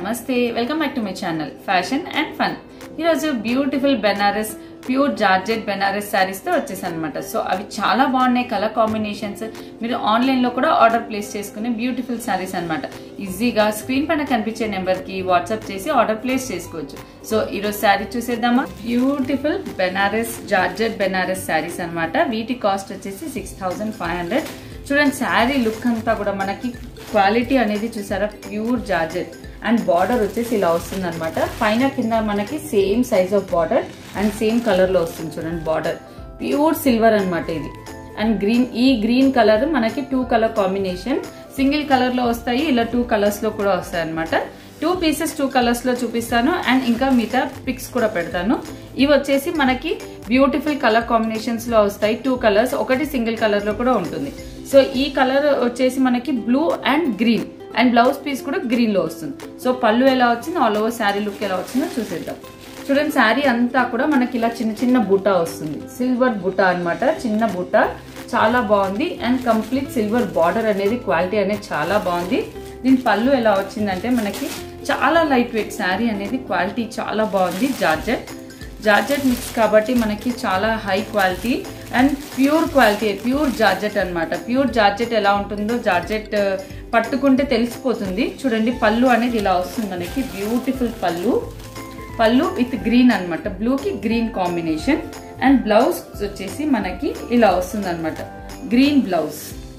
నమస్తే welcome back to my channel fashion and fun ఈరోజు beautiful Benaras pure georgette Benaras saris తో వచ్చేసాను అనమాట సో అవి చాలా బాగున్నాయి కలర్ కాంబినేషన్స్ మీరు ఆన్లైన్ లో కూడా ఆర్డర్ ప్లేస్ చేసుకునే బ్యూటిఫుల్ శారీస్ అన్నమాట ఈజీగా స్క్రీన్ పైన కనిపించే నెంబర్ కి వాట్సాప్ చేసి ఆర్డర్ ప్లేస్ చేసుకోవచ్చు సో ఈరోజు శారీ చూసేద్దామా బ్యూటిఫుల్ బెనారస్ జార్జెట్ బెనారస్ శారీస్ అన్నమాట వీటి కాస్ట్ వచ్చేసి సిక్స్ థౌసండ్ ఫైవ్ హండ్రెడ్ చూడండి శారీ లుక్ అంతా కూడా మనకి క్వాలిటీ అనేది చూసారా ప్యూర్ జార్జెట్ అండ్ బార్డర్ వచ్చేసి ఇలా వస్తుంది అనమాట పైన కింద మనకి same size of border and same colour లో వస్తుంది చూడండి బార్డర్ ప్యూర్ సిల్వర్ అన్నమాట ఇది అండ్ గ్రీన్ ఈ గ్రీన్ కలర్ మనకి two colour combination single colour లో వస్తాయి ఇలా టూ కలర్స్ లో కూడా వస్తాయి అనమాట టూ పీసెస్ టూ కలర్స్ లో చూపిస్తాను అండ్ ఇంకా మిగతా పిక్స్ కూడా పెడతాను ఇవి వచ్చేసి మనకి బ్యూటిఫుల్ కలర్ కాంబినేషన్స్ లో వస్తాయి టూ కలర్స్ ఒకటి సింగిల్ కలర్ లో కూడా ఉంటుంది సో ఈ కలర్ వచ్చేసి మనకి blue and green and blouse piece కూడా గ్రీన్ లో వస్తుంది సో పళ్ళు ఎలా వచ్చింది ఆల్ ఓవర్ శారీ లుక్ ఎలా వచ్చిందో చూసేద్దాం చూడండి శారీ అంతా కూడా మనకి ఇలా చిన్న చిన్న బుట్ట వస్తుంది సిల్వర్ బుట్ట అన్నమాట చిన్న బుట్ట చాలా బాగుంది అండ్ కంప్లీట్ సిల్వర్ బార్డర్ అనేది క్వాలిటీ అనేది చాలా బాగుంది దీని పళ్ళు ఎలా వచ్చిందంటే మనకి చాలా లైట్ వెయిట్ శారీ అనేది క్వాలిటీ చాలా బాగుంది జార్జెట్ జార్జెట్ మిక్స్ కాబట్టి మనకి చాలా high quality and pure quality pure georgette అన్నమాట ప్యూర్ జార్జెట్ ఎలా ఉంటుందో జార్జెట్ పట్టుకుంటే తెలిసిపోతుంది చూడండి పళ్ళు అనేది ఇలా వస్తుంది మనకి బ్యూటిఫుల్ పళ్ళు పళ్ళు విత్ గ్రీన్ అనమాట బ్లూకి గ్రీన్ కాంబినేషన్ అండ్ బ్లౌజ్ వచ్చేసి మనకి ఇలా వస్తుంది అనమాట గ్రీన్ బ్లౌజ్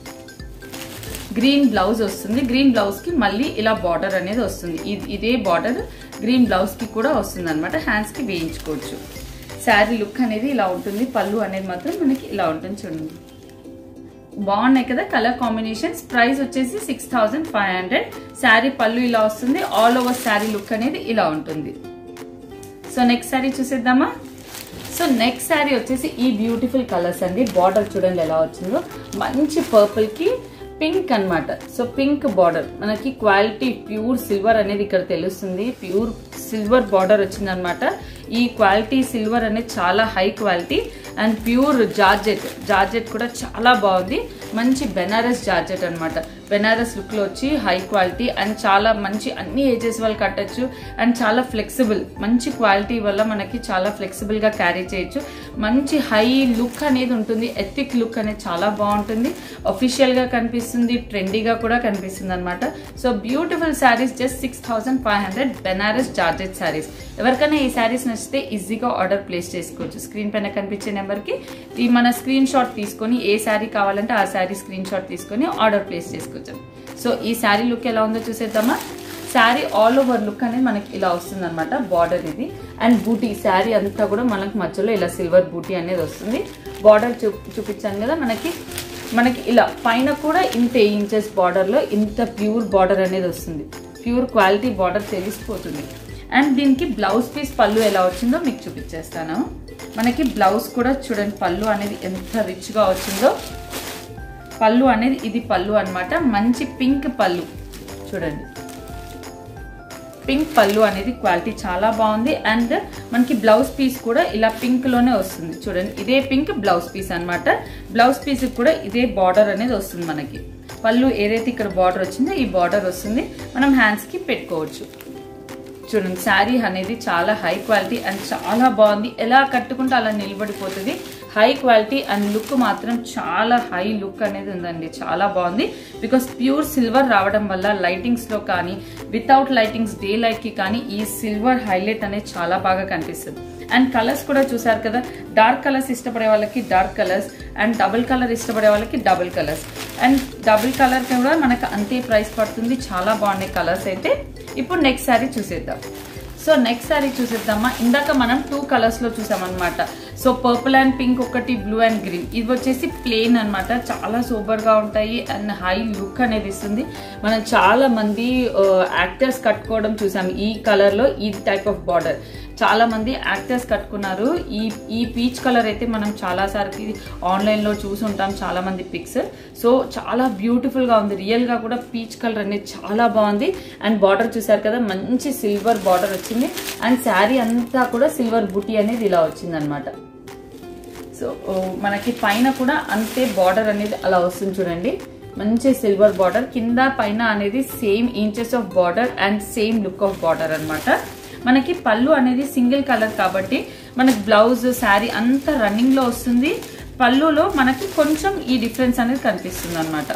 గ్రీన్ బ్లౌజ్ వస్తుంది గ్రీన్ బ్లౌజ్ కి మళ్ళీ ఇలా బార్డర్ అనేది వస్తుంది ఇది ఇదే బార్డర్ గ్రీన్ బ్లౌజ్ కి కూడా వస్తుంది అనమాట హ్యాండ్స్ కి వేయించుకోవచ్చు శారీ లుక్ అనేది ఇలా ఉంటుంది పళ్ళు అనేది మాత్రం మనకి ఇలా ఉంటుంది చూడండి బాగున్నాయి కదా కలర్ కాంబినేషన్స్ ప్రైస్ వచ్చేసి six thousand five hundred sari pallu ఇలా వస్తుంది ఆల్ ఓవర్ శారీ లుక్ అనేది ఇలా ఉంటుంది సో నెక్స్ట్ శారీ చూసేద్దామా సో నెక్స్ట్ శారీ వచ్చేసి ఈ బ్యూటిఫుల్ కలర్స్ అండి బార్డర్ చూడండి ఎలా వచ్చిందో మంచి పర్పుల్ కి పింక్ అనమాట సో పింక్ బార్డర్ మనకి క్వాలిటీ ప్యూర్ సిల్వర్ అనేది ఇక్కడ తెలుస్తుంది ప్యూర్ సిల్వర్ బార్డర్ వచ్చిందనమాట ఈ క్వాలిటీ సిల్వర్ అనేది చాలా high quality and pure georgette georgette కూడా చాలా బాగుంది మంచి బెనారస్ జార్జెట్ అనమాట బెనారస్ లుక్లో వచ్చి హై క్వాలిటీ అండ్ చాలా మంచి అన్ని ఏజెస్ వాళ్ళు కట్టచ్చు అండ్ చాలా ఫ్లెక్సిబుల్ మంచి క్వాలిటీ వల్ల మనకి చాలా ఫ్లెక్సిబుల్గా క్యారీ చేయొచ్చు మంచి హై లుక్ అనేది ఉంటుంది ఎథిక్ లుక్ అనేది చాలా బాగుంటుంది అఫీషియల్గా కనిపిస్తుంది ట్రెండీగా కూడా కనిపిస్తుంది అనమాట so beautiful saris just six thousand five hundred Banaras georgette saris ఎవరికైనా ఈ శారీస్ నచ్చితే ఈజీగా ఆర్డర్ ప్లేస్ చేసుకోవచ్చు స్క్రీన్ పైన కనిపించే నెంబర్కి ఈ మన స్క్రీన్ షాట్ తీసుకొని ఏ శారీ కావాలంటే ఆ శారీ స్క్రీన్ షాట్ తీసుకొని ఆర్డర్ ప్లేస్ చేసుకోవచ్చు సో ఈ శారీ లుక్ ఎలా ఉందో చూసేద్దామా శారీ ఆల్ ఓవర్ లుక్ అనేది మనకి ఇలా వస్తుంది అనమాట బార్డర్ ఇది అండ్ బూటీ శారీ అంతా కూడా మనకి మధ్యలో ఇలా సిల్వర్ బూటీ అనేది వస్తుంది బార్డర్ చూ చూపించాను కదా మనకి మనకి ఇలా పైన కూడా ఇంత ఇంచెస్ బార్డర్లో ఇంత ప్యూర్ బార్డర్ అనేది వస్తుంది ప్యూర్ క్వాలిటీ బార్డర్ తెలిసిపోతుంది అండ్ దీనికి బ్లౌజ్ పీస్ పళ్ళు ఎలా వచ్చిందో మీకు చూపించేస్తాను మనకి బ్లౌజ్ కూడా చూడండి పళ్ళు అనేది ఎంత రిచ్గా వచ్చిందో పళ్ళు అనేది ఇది పళ్ళు అనమాట మంచి పింక్ పళ్ళు చూడండి పింక్ పళ్ళు అనేది క్వాలిటీ చాలా బాగుంది అండ్ మనకి బ్లౌజ్ పీస్ కూడా ఇలా పింక్ లోనే వస్తుంది చూడండి ఇదే పింక్ బ్లౌజ్ పీస్ అనమాట బ్లౌజ్ పీస్ కూడా ఇదే బార్డర్ అనేది వస్తుంది మనకి పళ్ళు ఏదైతే ఇక్కడ బార్డర్ వచ్చిందో ఈ బార్డర్ వస్తుంది మనం హ్యాండ్స్ కి పెట్టుకోవచ్చు చూడండి శారీ అనేది చాలా హై క్వాలిటీ అండ్ చాలా బాగుంది ఎలా కట్టుకుంటే అలా నిలబడిపోతుంది హై క్వాలిటీ అండ్ లుక్ మాత్రం చాలా హై లుక్ అనేది ఉందండి చాలా బాగుంది బికాస్ ప్యూర్ సిల్వర్ రావడం వల్ల లైటింగ్స్లో కానీ వితౌట్ లైటింగ్స్ డే లైట్కి కానీ ఈ సిల్వర్ హైలైట్ అనేది చాలా బాగా కనిపిస్తుంది అండ్ కలర్స్ కూడా చూసారు కదా డార్క్ కలర్స్ ఇష్టపడే వాళ్ళకి dark colours and double colour ఇష్టపడే వాళ్ళకి double colours and double colour కూడా మనకు అంతే ప్రైస్ పడుతుంది చాలా బాగున్నాయి కలర్స్ అయితే ఇప్పుడు నెక్స్ట్ శారీ చూసేద్దాం సో నెక్స్ట్ శారీ చూసేద్దామా ఇందాక మనం టూ కలర్స్ లో చూసామన్నమాట సో పర్పుల్ అండ్ పింక్ ఒకటి బ్లూ అండ్ గ్రీన్ ఇది వచ్చేసి ప్లెయిన్ అనమాట చాలా సూపర్ గా ఉంటాయి అండ్ హై లుక్ అనేది ఇస్తుంది మనం చాలా మంది యాక్టర్స్ కట్టుకోవడం చూసాం ఈ కలర్ లో ఈ టైప్ ఆఫ్ బార్డర్ చాలా మంది యాక్టర్స్ కట్టుకున్నారు ఈ ఈ పీచ్ కలర్ అయితే మనం చాలా సార్కి ఆన్లైన్ లో చూసుంటాం చాలా మంది పిక్స్ సో చాలా బ్యూటిఫుల్ గా ఉంది రియల్ గా కూడా పీచ్ కలర్ అనేది చాలా బాగుంది అండ్ బార్డర్ చూసారు కదా మంచి సిల్వర్ బార్డర్ వచ్చింది అండ్ శారీ అంతా కూడా సిల్వర్ బుటీ అనేది ఇలా వచ్చింది అనమాట సో మనకి పైన కూడా అంతే బార్డర్ అనేది అలా వస్తుంది చూడండి మంచి సిల్వర్ బార్డర్ కింద పైన అనేది same inches of border and same look of border అన్నమాట మనకి పళ్ళు అనేది సింగిల్ కలర్ కాబట్టి మనకి బ్లౌజ్ శారీ అంతా రన్నింగ్ లో వస్తుంది పళ్ళులో మనకి కొంచెం ఈ డిఫరెన్స్ అనేది కనిపిస్తుంది అనమాట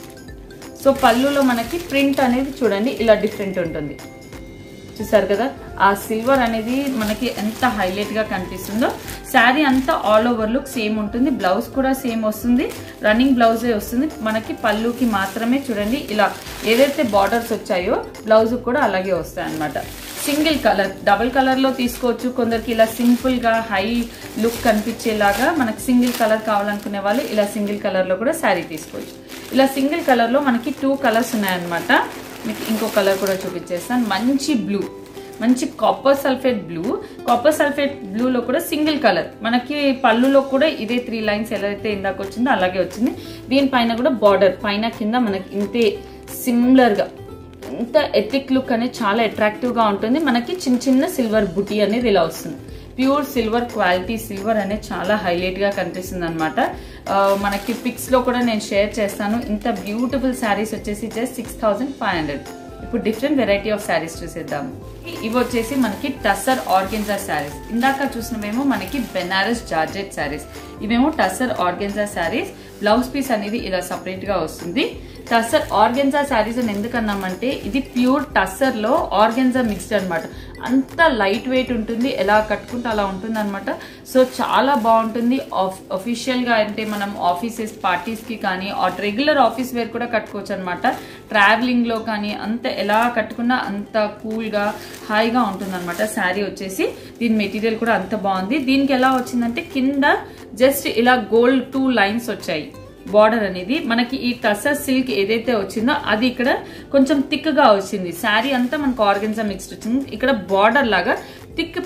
సో పళ్ళులో మనకి ప్రింట్ అనేది చూడండి ఇలా డిఫరెంట్ ఉంటుంది చూసారు కదా ఆ సిల్వర్ అనేది మనకి ఎంత హైలైట్ గా కనిపిస్తుందో శారీ అంతా ఆల్ ఓవర్ లుక్ సేమ్ ఉంటుంది బ్లౌజ్ కూడా సేమ్ వస్తుంది రన్నింగ్ బ్లౌజే వస్తుంది మనకి పళ్ళుకి మాత్రమే చూడండి ఇలా ఏదైతే బార్డర్స్ వచ్చాయో బ్లౌజ్ కూడా అలాగే వస్తాయి అన్నమాట సింగిల్ కలర్ డబుల్ కలర్ లో తీసుకోవచ్చు కొందరికి ఇలా సింపుల్ గా హై లుక్ కనిపించేలాగా మనకి సింగిల్ కలర్ కావాలనుకునే వాళ్ళు ఇలా సింగిల్ కలర్ లో కూడా శారీ తీసుకోవచ్చు ఇలా సింగిల్ కలర్ లో మనకి టూ కలర్స్ ఉన్నాయన్నమాట మీకు ఇంకో కలర్ కూడా చూపించేస్తాను మంచి బ్లూ మంచి copper sulphate blue copper sulphate బ్లూలో కూడా సింగిల్ కలర్ మనకి పళ్ళులో కూడా ఇదే త్రీ లైన్స్ ఎలా అయితే ఇందాక వచ్చిందో అలాగే వచ్చింది దీనిపైన కూడా బార్డర్ పైన కింద మనకి ఇంతే సిమిలర్గా ఇంత ఎథిక్ లుక్ అనేది చాలా అట్రాక్టివ్గా ఉంటుంది మనకి చిన్న చిన్న సిల్వర్ బుటీ అనేది ఇలా వస్తుంది ప్యూర్ సిల్వర్ క్వాలిటీ సిల్వర్ అనేది చాలా హైలైట్గా కనిపిస్తుంది అనమాట మనకి పిక్స్లో కూడా నేను షేర్ చేస్తాను ఇంత బ్యూటిఫుల్ శారీస్ వచ్చేసి just six thousand five hundred ఇప్పుడు డిఫరెంట్ వెరైటీ ఆఫ్ శారీస్ చూసేద్దాము ఇవి వచ్చేసి మనకి టస్సర్ ఆర్గెన్జా శారీస్ ఇందాక చూసినవేమో మనకి బెనారస్ జార్జెట్ శారీస్ ఇవేమో tussar organza saris blouse piece అనేది ఇలా సపరేట్ గా వస్తుంది టస్సర్ ఆర్గెన్జా శారీస్ అని ఎందుకన్నామంటే ఇది ప్యూర్ టస్సర్ లో ఆర్గెన్జా మిక్స్డ్ అనమాట అంత లైట్ వెయిట్ ఉంటుంది ఎలా కట్టుకుంటే అలా ఉంటుంది అనమాట సో చాలా బాగుంటుంది అఫీషియల్ గా అంటే మనం ఆఫీసెస్ పార్టీస్ కి కానీ రెగ్యులర్ ఆఫీస్ వేర్ కూడా కట్టుకోవచ్చు అనమాట ట్రావెలింగ్ లో కానీ అంత ఎలా కట్టుకున్నా అంత కూల్ గా హాయిగా ఉంటుంది అనమాట శారీ వచ్చేసి దీని మెటీరియల్ కూడా అంత బాగుంది దీనికి ఎలా వచ్చిందంటే కింద జస్ట్ ఇలా గోల్డ్ టూ లైన్స్ వచ్చాయి బార్డర్ అనేది మనకి ఈ టసర్ సిల్క్ ఏదైతే వచ్చిందో అది ఇక్కడ కొంచెం థిక్ గా వచ్చింది శారీ అంతా మనకు ఆర్గన్జా మిక్స్డ్ వచ్చింది ఇక్కడ బార్డర్ లాగా థిక్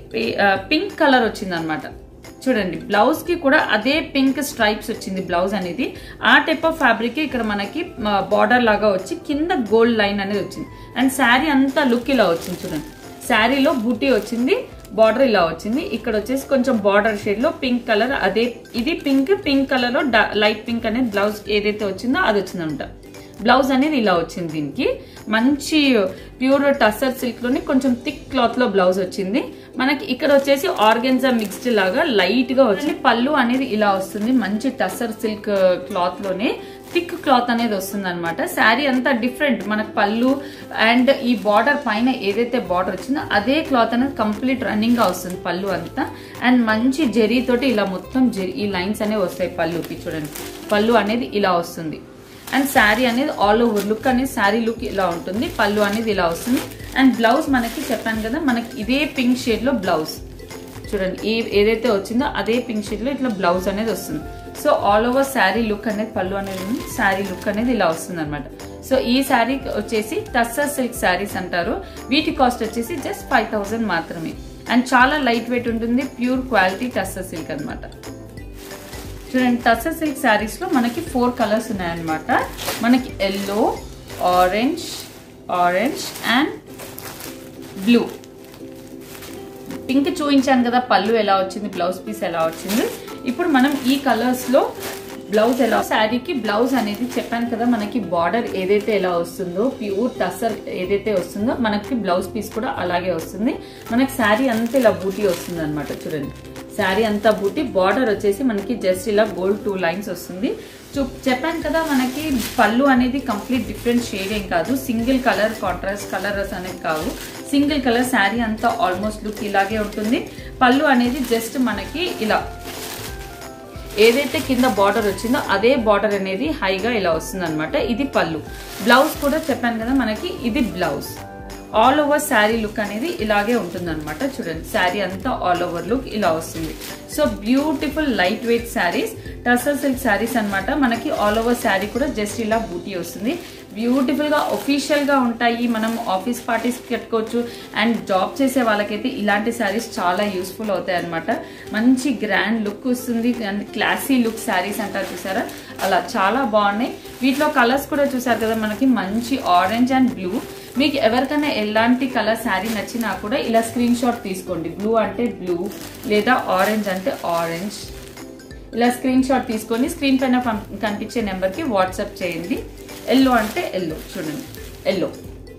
పింక్ కలర్ వచ్చింది అనమాట చూడండి బ్లౌజ్ కి కూడా అదే పింక్ స్ట్రైప్స్ వచ్చింది బ్లౌజ్ అనేది ఆ టైప్ ఆఫ్ ఫ్యాబ్రిక్ ఇక్కడ మనకి బార్డర్ లాగా వచ్చి కింద గోల్డ్ లైన్ అనేది వచ్చింది అండ్ శారీ అంతా లుక్ ఇలా వచ్చింది చూడండి శారీలో బూటీ వచ్చింది బార్డర్ ఇలా వచ్చింది ఇక్కడ వచ్చేసి కొంచెం బార్డర్ షేడ్ లో పింక్ కలర్ అదే ఇది పింక్ పింక్ కలర్ లో లైట్ పింక్ అనేది బ్లౌజ్ ఏదైతే వచ్చిందో అది వచ్చిందనమాట బ్లౌజ్ అనేది ఇలా వచ్చింది దీనికి మంచి ప్యూర్ టస్సర్ సిల్క్ లోని కొంచెం థిక్ క్లాత్ లో బ్లౌజ్ వచ్చింది మనకి ఇక్కడ వచ్చేసి ఆర్గెన్జా మిక్స్డ్ లాగా లైట్ గా వచ్చింది పళ్ళు అనేది ఇలా వస్తుంది మంచి టస్సర్ సిల్క్ క్లాత్ లోనే థిక్ క్లాత్ అనేది వస్తుంది అనమాట శారీ అంతా డిఫరెంట్ మనకు పళ్ళు అండ్ ఈ బార్డర్ పైన ఏదైతే బార్డర్ వచ్చిందో అదే క్లాత్ అనేది కంప్లీట్ రన్నింగ్ గా వస్తుంది పళ్ళు అంతా అండ్ మంచి జెరీ తోటి ఇలా మొత్తం జెరీ ఈ లైన్స్ అనేవి వస్తాయి పళ్ళుకి చూడండి పళ్ళు అనేది ఇలా వస్తుంది అండ్ శారీ అనేది ఆల్ ఓవర్ లుక్ అనేది శారీ లుక్ ఇలా ఉంటుంది పళ్ళు అనేది ఇలా వస్తుంది అండ్ బ్లౌజ్ మనకి చెప్పాను కదా మనకి ఇదే పింక్ షేడ్ లో బ్లౌజ్ చూడండి ఏ ఏదైతే వచ్చిందో అదే పింక్ షేడ్ లో ఇట్లా బ్లౌజ్ అనేది వస్తుంది so all over sari look అనేది పళ్ళు అనేది ఉంది శారీ లుక్ అనేది ఇలా వస్తుంది అనమాట సో ఈ శారీ వచ్చేసి టస్సర్ సిల్క్ శారీస్ అంటారు వీటి కాస్ట్ వచ్చేసి జస్ట్ ఫైవ్ థౌసండ్ మాత్రమే అండ్ చాలా లైట్ వెయిట్ ఉంటుంది ప్యూర్ క్వాలిటీ టస్సర్ సిల్క్ అనమాట చూడండి టస్సర్ సిల్క్ శారీస్ లో మనకి ఫోర్ కలర్స్ ఉన్నాయన్నమాట మనకి yellow orange orange and blue pink చూపించాను కదా పళ్ళు ఎలా వచ్చింది బ్లౌజ్ పీస్ ఎలా వచ్చింది ఇప్పుడు మనం ఈ కలర్స్ లో బ్లౌజ్ ఎలా శారీకి బ్లౌజ్ అనేది చెప్పాను కదా మనకి బార్డర్ ఏదైతే ఎలా వస్తుందో ప్యూర్ టసర్ ఏదైతే వస్తుందో మనకి బ్లౌజ్ పీస్ కూడా అలాగే వస్తుంది మనకి శారీ అంతా ఇలా బూటీ వస్తుంది అనమాట చూడండి శారీ అంతా బూటీ బార్డర్ వచ్చేసి మనకి జస్ట్ ఇలా గోల్డ్ టూ లైన్స్ వస్తుంది చూ చెప్పాను కదా మనకి పళ్ళు అనేది కంప్లీట్ డిఫరెంట్ షేడ్ ఏం కాదు సింగిల్ కలర్ కాంట్రాస్ట్ కలర్స్ అనేది కావు సింగిల్ కలర్ శారీ అంతా ఆల్మోస్ట్ లుక్ ఇలాగే ఉంటుంది పళ్ళు అనేది జస్ట్ మనకి ఇలా ఏదైతే కింద బార్డర్ వచ్చిందో అదే బార్డర్ అనేది హైగా ఇలా వస్తుంది అనమాట ఇది పళ్ళు బ్లౌజ్ కూడా చెప్పాను కదా మనకి ఇది blouse all over sari look అనేది ఇలాగే ఉంటుంది అనమాట చూడండి శారీ అంతా ఆల్ ఓవర్ లుక్ ఇలా వస్తుంది so beautiful light weight saris tussar silk saris అనమాట మనకి ఆల్ ఓవర్ శారీ కూడా జస్ట్ ఇలా బూటీ వస్తుంది బ్యూటిఫుల్ గా ఒఫీషియల్ గా ఉంటాయి మనం ఆఫీస్ పార్టీస్ కట్టుకోవచ్చు అండ్ జాబ్ చేసే వాళ్ళకైతే ఇలాంటి శారీస్ చాలా యూస్ఫుల్ అవుతాయి అనమాట మంచి గ్రాండ్ లుక్ వస్తుంది అండ్ క్లాసీ లుక్ శారీస్ అంటారు చూసారా అలా చాలా బాగున్నాయి వీటిలో కలర్స్ కూడా చూసారు కదా మనకి మంచి ఆరెంజ్ అండ్ బ్లూ మీకు ఎవరికైనా ఎలాంటి కలర్ శారీ నచ్చినా కూడా ఇలా స్క్రీన్ షాట్ తీసుకోండి బ్లూ అంటే బ్లూ లేదా ఆరెంజ్ అంటే ఆరెంజ్ ఇలా స్క్రీన్ షాట్ తీసుకొని స్క్రీన్ పైన పం- కనిపించే నెంబర్కి వాట్సాప్ చేయండి ఎల్లో అంటే ఎల్లో చూడండి ఎల్లో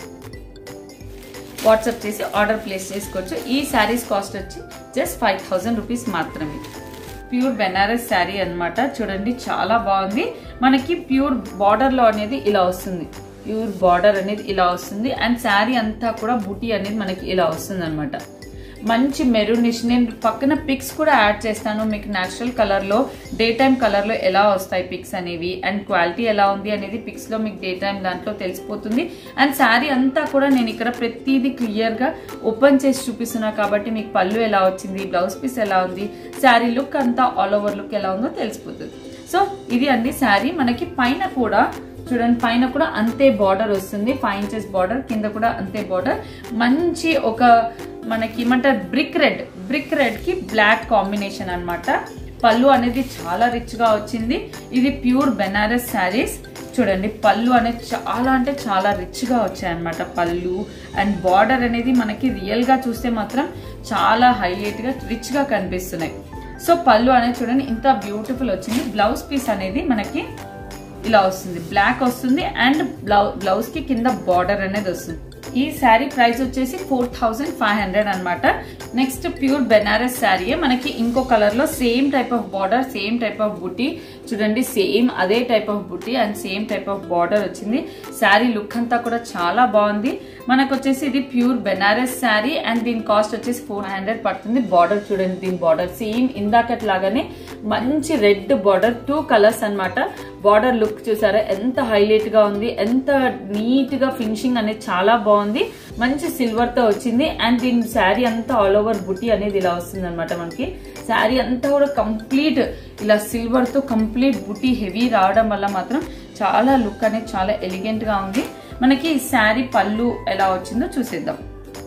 వాట్సాప్ చేసి ఆర్డర్ ప్లేస్ చేసుకోవచ్చు ఈ శారీస్ కాస్ట్ వచ్చి జస్ట్ ఫైవ్ థౌజండ్ రూపీస్ మాత్రమే ప్యూర్ బెనారస్ శారీ అన్నమాట చూడండి చాలా బాగుంది మనకి ప్యూర్ బార్డర్ లో అనేది ఇలా వస్తుంది ప్యూర్ బార్డర్ అనేది ఇలా వస్తుంది అండ్ శారీ అంతా కూడా బూటీ అనేది మనకి ఇలా వస్తుంది అనమాట మంచి మెరూనిష్ నేను పక్కన పిక్స్ కూడా యాడ్ చేస్తాను మీకు న్యాచురల్ కలర్ లో డే టైం కలర్ లో ఎలా వస్తాయి పిక్స్ అనేవి అండ్ క్వాలిటీ ఎలా ఉంది అనేది పిక్స్ లో మీకు డే టైం దాంట్లో తెలిసిపోతుంది అండ్ శారీ అంతా కూడా నేను ఇక్కడ ప్రతిదీ క్లియర్ గా ఓపెన్ చేసి చూపిస్తున్నా కాబట్టి మీకు పళ్ళు ఎలా వచ్చింది బ్లౌజ్ పీస్ ఎలా ఉంది శారీ లుక్ అంతా ఆల్ ఓవర్ లుక్ ఎలా ఉందో తెలిసిపోతుంది సో ఇది అండి శారీ మనకి పైన కూడా చూడండి పైన కూడా అంతే బార్డర్ వస్తుంది ఫైవ్ ఇంచెస్ బార్డర్ కింద కూడా అంతే బార్డర్ మంచి ఒక మనకి ఏమంటారు బ్రిక్ రెడ్ బ్రిక్ రెడ్ కి బ్లాక్ కాంబినేషన్ అన్నమాట పళ్ళు అనేది చాలా రిచ్ గా వచ్చింది ఇది ప్యూర్ బెనారస్ శారీస్ చూడండి పళ్ళు అనేది చాలా అంటే చాలా రిచ్ గా వచ్చాయన్నమాట పళ్ళు అండ్ బార్డర్ అనేది మనకి రియల్ గా చూస్తే మాత్రం చాలా హైలైట్ గా రిచ్ గా కనిపిస్తున్నాయి సో పళ్ళు అనేది చూడండి ఇంత బ్యూటిఫుల్ వచ్చింది బ్లౌజ్ పీస్ అనేది మనకి ఇలా వస్తుంది బ్లాక్ వస్తుంది అండ్ బ్లౌజ్ కి కింద బార్డర్ అనేది వస్తుంది ఈ శారీ ప్రైస్ వచ్చేసి ఫోర్ థౌసండ్ ఫైవ్ హండ్రెడ్ అనమాట నెక్స్ట్ ప్యూర్ బెనారస్ శారీ మనకి ఇంకో కలర్ లో same type of border same type of బుట్టి చూడండి సేమ్ అదే టైప్ ఆఫ్ బుట్టి and same type of border వచ్చింది శారీ లుక్ అంతా కూడా చాలా బాగుంది మనకు వచ్చేసి ఇది ప్యూర్ బెనారస్ శారీ అండ్ దీని కాస్ట్ వచ్చేసి ఫోర్ హండ్రెడ్ పడుతుంది బార్డర్ చూడండి దీని బార్డర్ సేమ్ ఇందాకట్లాగానే మంచి రెడ్ బార్డర్ టూ కలర్స్ అన్నమాట బార్డర్ లుక్ చూసారా ఎంత హైలైట్ గా ఉంది ఎంత నీట్ గా ఫినిషింగ్ అనేది చాలా బాగుంది మంచి సిల్వర్ తో వచ్చింది అండ్ దీని శారీ అంతా ఆల్ ఓవర్ బుట్టి అనేది ఇలా వస్తుంది అనమాట మనకి శారీ అంతా కూడా కంప్లీట్ ఇలా సిల్వర్ తో కంప్లీట్ బుట్టి హెవీ రావడం వల్ల మాత్రం చాలా లుక్ అనేది చాలా ఎలిగెంట్ గా ఉంది మనకి శారీ పళ్ళు ఎలా వచ్చిందో చూసేద్దాం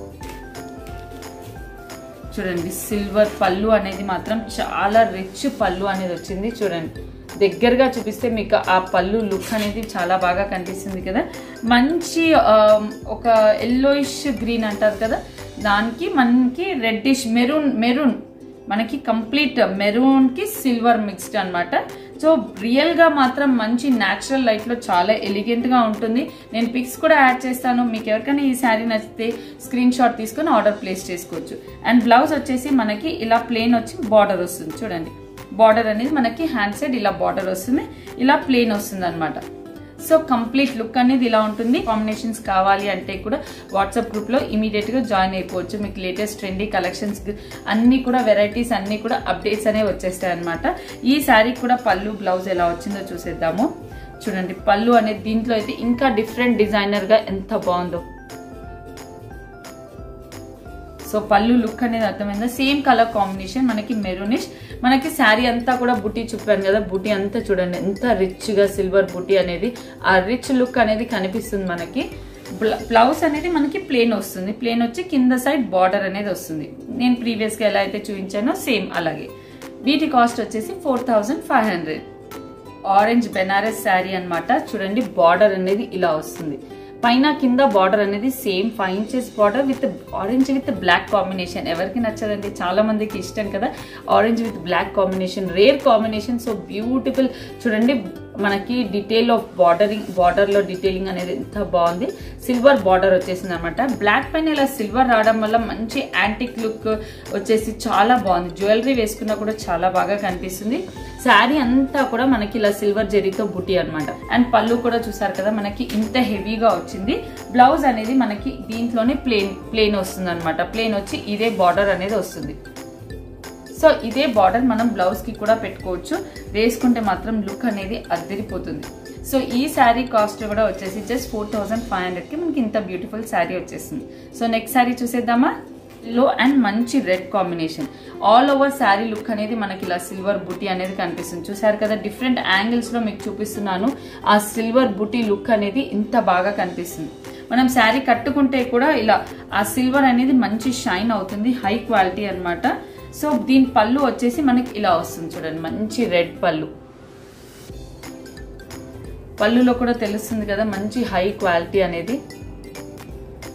చూడండి సిల్వర్ పళ్ళు అనేది మాత్రం చాలా రిచ్ పళ్ళు అనేది వచ్చింది చూడండి దగ్గరగా చూపిస్తే మీకు ఆ పళ్ళు లుక్ అనేది చాలా బాగా కనిపిస్తుంది కదా మంచి ఆ, ఒక ఎల్లోయిష్ గ్రీన్ అంటారు కదా దానికి మనకి రెడ్డిష్ మెరూన్ మెరూన్ మనకి కంప్లీట్ మెరూన్ కి సిల్వర్ మిక్స్డ్ అన్నమాట సో రియల్ గా మాత్రం మంచి న్యాచురల్ లైట్ లో చాలా ఎలిగెంట్ గా ఉంటుంది నేను పిక్స్ కూడా యాడ్ చేస్తాను మీకు ఎవరికైనా ఈ శారీ నచ్చితే స్క్రీన్ షాట్ తీసుకొని ఆర్డర్ ప్లేస్ చేసుకోవచ్చు అండ్ బ్లౌజ్ వచ్చేసి మనకి ఇలా ప్లేన్ వచ్చి బార్డర్ వస్తుంది చూడండి బార్డర్ అనేది మనకి హ్యాండ్ సైడ్ ఇలా బార్డర్ వస్తుంది ఇలా ప్లేన్ వస్తుంది అనమాట సో కంప్లీట్ లుక్ అనేది ఇలా ఉంటుంది కాంబినేషన్స్ కావాలి అంటే కూడా వాట్సాప్ గ్రూప్ లో ఇమీడియట్ గా జాయిన్ అయిపోవచ్చు మీకు లేటెస్ట్ ట్రెండీ కలెక్షన్స్ అన్ని కూడా వెరైటీస్ అన్ని కూడా అప్డేట్స్ అనేవి వచ్చేస్తాయి అనమాట ఈ శారీ కూడా పళ్ళు బ్లౌజ్ ఎలా వచ్చిందో చూసేద్దాము చూడండి పళ్ళు అనేది దీంట్లో అయితే ఇంకా డిఫరెంట్ డిజైనర్ గా ఎంత బాగుందో సో పళ్ళు లుక్ అనేది అర్థమైందా సేమ్ కలర్ కాంబినేషన్ మనకి మెరూనిష్ మనకి శారీ అంతా కూడా బుట్టి చూపాను కదా బుట్టి అంతా చూడండి ఎంత రిచ్ గా సిల్వర్ బుట్టి అనేది ఆ రిచ్ లుక్ అనేది కనిపిస్తుంది మనకి బ్లౌజ్ అనేది మనకి ప్లేన్ వస్తుంది ప్లేన్ వచ్చి కింద సైడ్ బార్డర్ అనేది వస్తుంది నేను ప్రీవియస్ గా ఎలా అయితే చూపించానో సేమ్ అలాగే వీటి కాస్ట్ వచ్చేసి four thousand five hundred orange Banaras sari అన్నమాట చూడండి బార్డర్ అనేది ఇలా వస్తుంది పైన కింద బార్డర్ అనేది same five inches border with orange with black combination ఎవరికి నచ్చదండి చాలా మందికి ఇష్టం కదా orange with black combination rare combination so beautiful చూడండి మనకి డీటెయిల్ ఆఫ్ బార్డరింగ్ బార్డర్ లో డీటెయిలింగ్ అనేది ఎంత బాగుంది సిల్వర్ బార్డర్ వచ్చేసింది అనమాట బ్లాక్ పైన ఇలా సిల్వర్ రావడం వల్ల మంచి యాంటిక్ లుక్ వచ్చేసి చాలా బాగుంది జ్యువెలరీ వేసుకున్నా కూడా చాలా బాగా కనిపిస్తుంది శారీ అంతా కూడా మనకి ఇలా సిల్వర్ జెరీతో బుట్టి అన్నమాట అండ్ పళ్ళు కూడా చూసారు కదా మనకి ఇంత హెవీగా వచ్చింది బ్లౌజ్ అనేది మనకి దీంట్లోనే ప్లేన్ ప్లేన్ వస్తుంది అనమాట ప్లేన్ వచ్చి ఇదే బార్డర్ అనేది వస్తుంది సో ఇదే బార్డర్ మనం బ్లౌజ్ కి కూడా పెట్టుకోవచ్చు వేసుకుంటే మాత్రం లుక్ అనేది అద్దరిపోతుంది సో ఈ శారీ కాస్ట్ కూడా వచ్చేసి just four thousand five hundred కి మనకి ఇంత బ్యూటిఫుల్ శారీ వచ్చేసింది సో నెక్స్ట్ శారీ చూసేద్దామా లో అండ్ మంచి red combination all over sari look అనేది మనకి ఇలా సిల్వర్ బుటీ అనేది కనిపిస్తుంది చూసారు కదా డిఫరెంట్ యాంగిల్స్ లో మీకు చూపిస్తున్నాను ఆ సిల్వర్ బుటీ లుక్ అనేది ఇంత బాగా కనిపిస్తుంది మనం శారీ కట్టుకుంటే కూడా ఇలా ఆ సిల్వర్ అనేది మంచి షైన్ అవుతుంది హై క్వాలిటీ అన్నమాట సో దీని పళ్ళు వచ్చేసి మనకి ఇలా వస్తుంది చూడండి మంచి రెడ్ పళ్ళు పళ్ళులో కూడా తెలుస్తుంది కదా మంచి హై క్వాలిటీ అనేది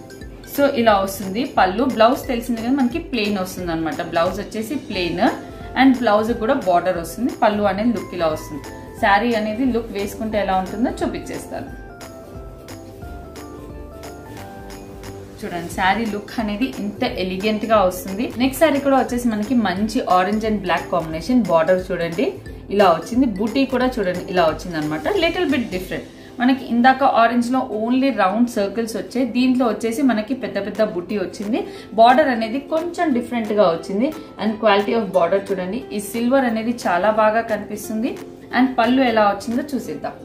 సో ఇలా వస్తుంది పళ్ళు బ్లౌజ్ తెలిసింది కదా మనకి ప్లెయిన్ వస్తుంది అనమాట బ్లౌజ్ వచ్చేసి ప్లెయిన్ అండ్ బ్లౌజ్ కూడా బార్డర్ వస్తుంది పళ్ళు అనేది లుక్ ఇలా వస్తుంది శారీ అనేది లుక్ వేసుకుంటే ఎలా ఉంటుందో చూపించేస్తాను చూడండి శారీ లుక్ అనేది ఇంత ఎలిగెంట్ గా వస్తుంది నెక్స్ట్ శారీ కూడా వచ్చేసి మనకి మంచి orange and black combination border చూడండి ఇలా వచ్చింది బూటీ కూడా చూడండి ఇలా వచ్చింది అనమాట లిటిల్ బిట్ డిఫరెంట్ మనకి ఇందాక ఆరెంజ్ లో ఓన్లీ రౌండ్ సర్కిల్స్ వచ్చాయి దీంట్లో వచ్చేసి మనకి పెద్ద పెద్ద బుట్టి వచ్చింది బార్డర్ అనేది కొంచెం డిఫరెంట్ గా వచ్చింది అండ్ క్వాలిటీ ఆఫ్ బార్డర్ చూడండి ఈ సిల్వర్ అనేది చాలా బాగా కనిపిస్తుంది అండ్ పళ్ళు ఎలా వచ్చిందో చూసేద్దాం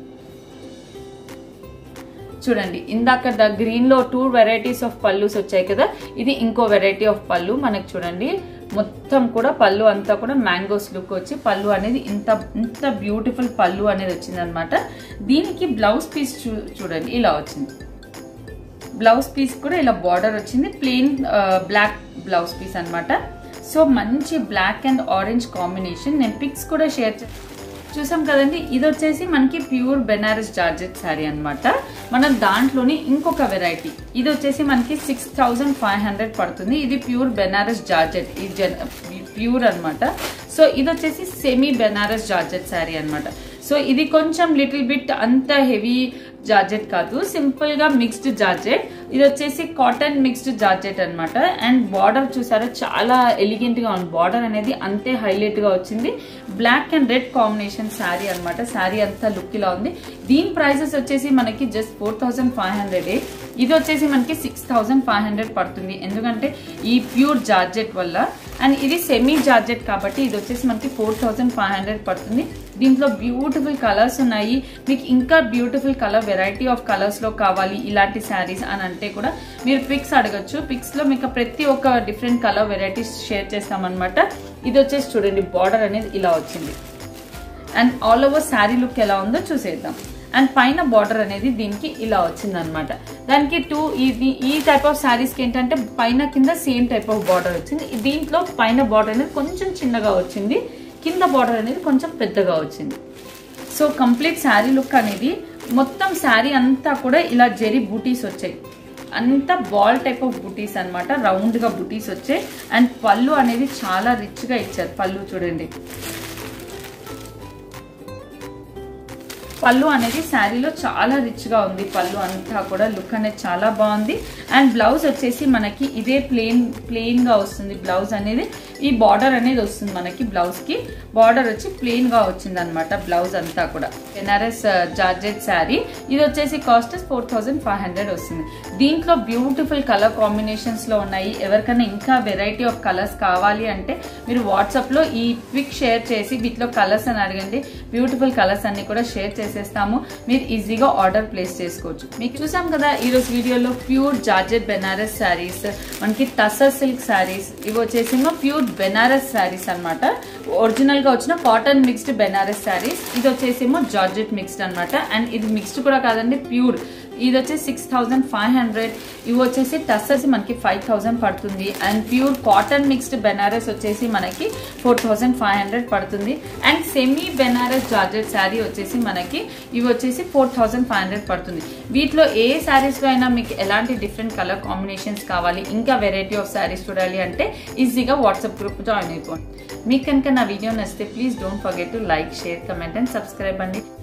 చూడండి ఇందాక ద గ్రీన్ లో టూ వెరైటీస్ ఆఫ్ పళ్ళుస్ వచ్చాయి కదా ఇది ఇంకో వెరైటీ ఆఫ్ పళ్ళు మనకి చూడండి మొత్తం కూడా పళ్ళు అంతా కూడా మ్యాంగోస్ లుక్ వచ్చి పళ్ళు అనేది ఇంత ఇంత బ్యూటిఫుల్ పళ్ళు అనేది వచ్చింది అనమాట దీనికి బ్లౌజ్ పీస్ చూడండి ఇలా వచ్చింది బ్లౌజ్ పీస్ కూడా ఇలా బార్డర్ వచ్చింది ప్లెయిన్ బ్లాక్ బ్లౌజ్ పీస్ అనమాట సో మంచి బ్లాక్ అండ్ ఆరెంజ్ కాంబినేషన్ నేను పిక్స్ కూడా షేర్ చూసాం కదండి ఇది వచ్చేసి మనకి ప్యూర్ బెనారస్ జార్జెట్ శారీ అనమాట మనం దాంట్లోని ఇంకొక వెరైటీ ఇది వచ్చేసి మనకి సిక్స్ థౌజండ్ ఫైవ్ హండ్రెడ్ పడుతుంది ఇది ప్యూర్ బెనారస్ జార్జెట్ ఈ ప్యూర్ అనమాట సో ఇది వచ్చేసి సెమీ బెనారస్ జార్జెట్ శారీ అనమాట సో ఇది కొంచెం లిటిల్ బిట్ అంత హెవీ జార్జెట్ కాదు సింపుల్ గా మిక్స్డ్ జార్జెట్ ఇది వచ్చేసి కాటన్ మిక్స్డ్ జార్జెట్ అనమాట అండ్ బార్డర్ చూసారా చాలా ఎలిగెంట్ గా ఉంది బార్డర్ అనేది అంతే హైలైట్ గా వచ్చింది black and red combination sari అనమాట శారీ అంతా లుక్ ఇలా ఉంది దీని ప్రైసెస్ వచ్చేసి మనకి just four thousand five hundred ఇది వచ్చేసి మనకి సిక్స్ థౌసండ్ ఫైవ్ హండ్రెడ్ పడుతుంది ఎందుకంటే ఈ ప్యూర్ జార్జెట్ వల్ల అండ్ ఇది సెమీ జార్జెట్ కాబట్టి ఇది వచ్చేసి మనకి ఫోర్ థౌసండ్ ఫైవ్ హండ్రెడ్ పడుతుంది దీంట్లో బ్యూటిఫుల్ కలర్స్ ఉన్నాయి మీకు ఇంకా beautiful colour variety of colours లో కావాలి ఇలాంటి శారీస్ అని అంటే కూడా మీరు పిక్స్ అడగచ్చు పిక్స్ లో మీకు ప్రతి ఒక్క డిఫరెంట్ కలర్ వెరైటీస్ షేర్ చేస్తామన్నమాట ఇది వచ్చేసి చూడండి బార్డర్ అనేది ఇలా వచ్చింది and all over sari look ఎలా ఉందో చూసేద్దాం అండ్ పైన బార్డర్ అనేది దీనికి ఇలా వచ్చింది అనమాట దానికి టూ ఇది ఈ టైప్ ఆఫ్ శారీస్కి ఏంటంటే పైన కింద సేమ్ టైప్ ఆఫ్ బార్డర్ వచ్చింది దీంట్లో పైన బార్డర్ అనేది కొంచెం చిన్నగా వచ్చింది కింద బార్డర్ అనేది కొంచెం పెద్దగా వచ్చింది సో కంప్లీట్ శారీ లుక్ అనేది మొత్తం శారీ అంతా కూడా ఇలా జెరీ బూటీస్ వచ్చాయి అంతా బాల్ టైప్ ఆఫ్ బుటీస్ అనమాట రౌండ్గా బుటీస్ వచ్చాయి అండ్ పళ్ళు అనేది చాలా రిచ్గా ఇచ్చారు పళ్ళు చూడండి పళ్ళు అనేది శారీలో చాలా రిచ్గా ఉంది పళ్ళు అంతా కూడా లుక్ అనేది చాలా బాగుంది అండ్ బ్లౌజ్ వచ్చేసి మనకి ఇదే ప్లెయిన్ ప్లెయిన్గా వస్తుంది బ్లౌజ్ అనేది ఈ బార్డర్ అనేది వస్తుంది మనకి బ్లౌజ్కి బార్డర్ వచ్చి ప్లెయిన్గా వచ్చింది అనమాట బ్లౌజ్ అంతా కూడా బెనారస్ జార్జెట్ శారీ ఇది వచ్చేసి cost four thousand five hundred వస్తుంది దీంట్లో బ్యూటిఫుల్ కలర్ కాంబినేషన్స్లో ఉన్నాయి ఎవరికైనా ఇంకా వెరైటీ ఆఫ్ కలర్స్ కావాలి అంటే మీరు వాట్సాప్లో ఈ పిక్ షేర్ చేసి వీటిలో కలర్స్ అని అడగండి బ్యూటిఫుల్ కలర్స్ అన్ని కూడా షేర్ చేసేస్తాము మీరు ఈజీగా ఆర్డర్ ప్లేస్ చేసుకోవచ్చు మీకు చూసాం కదా ఈరోజు వీడియోలో ప్యూర్ జార్జెట్ బెనారస్ శారీస్ మనకి టసర్ సిల్క్ శారీస్ ఇవి వచ్చేసి ప్యూర్ బెనారస్ శారీస్ అనమాట ఒరిజినల్ గా వచ్చిన కాటన్ మిక్స్డ్ బెనారస్ శారీస్ ఇది వచ్చేసేమో జార్జెట్ మిక్స్డ్ అనమాట అండ్ ఇది మిక్స్డ్ కూడా కాదండి ప్యూర్ ఇది వచ్చేసి సిక్స్ థౌజండ్ ఫైవ్ హండ్రెడ్ ఇవి వచ్చేసి టస్సర్స్ మనకి ఫైవ్ థౌజండ్ పడుతుంది and pure cotton mixed Banaras వచ్చేసి మనకి ఫోర్ థౌజండ్ ఫైవ్ హండ్రెడ్ పడుతుంది and semi Banaras georgette sari వచ్చేసి మనకి ఇవి వచ్చేసి ఫోర్ థౌజండ్ ఫైవ్ హండ్రెడ్ పడుతుంది వీటిలో ఏ శారీస్లో అయినా మీకు ఎలాంటి డిఫరెంట్ కలర్ కాంబినేషన్స్ కావాలి ఇంకా వెరైటీ ఆఫ్ శారీస్ చూడాలి అంటే ఈజీగా వాట్సాప్ గ్రూప్ జాయిన్ అయిపోండి మీకు కనుక నా వీడియో నచ్చితే please don't forget to like share comment and subscribe అండి